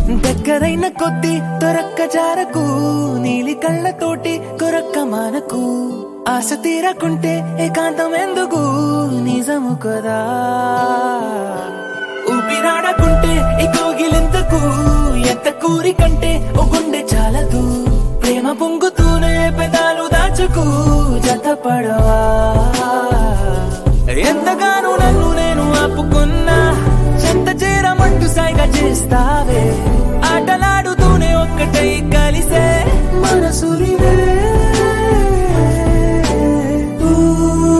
దగ్గరైన కొద్ది దొరక్క జారకు నీలి కళ్ళతోటి కొరక్క మానకు ఆశ తీరకుంటే ఏకాంతం ఎందుకు నిజము కదా ఊపిరాడకుంటే ఈ కోగిలెందుకు ఎంత కూరి కంటే ఓ గుండె చాలదు ప్రేమ పొంగుతూనే పెదాలు దాచుకు జతపడవా ఎంతగానో నన్ను నేను ఆపుకున్నా చెంత చేరమంటూ సైగ చేస్తావే ఆటలాడుతూనే ఒక్కటై కలిసే మనసురివే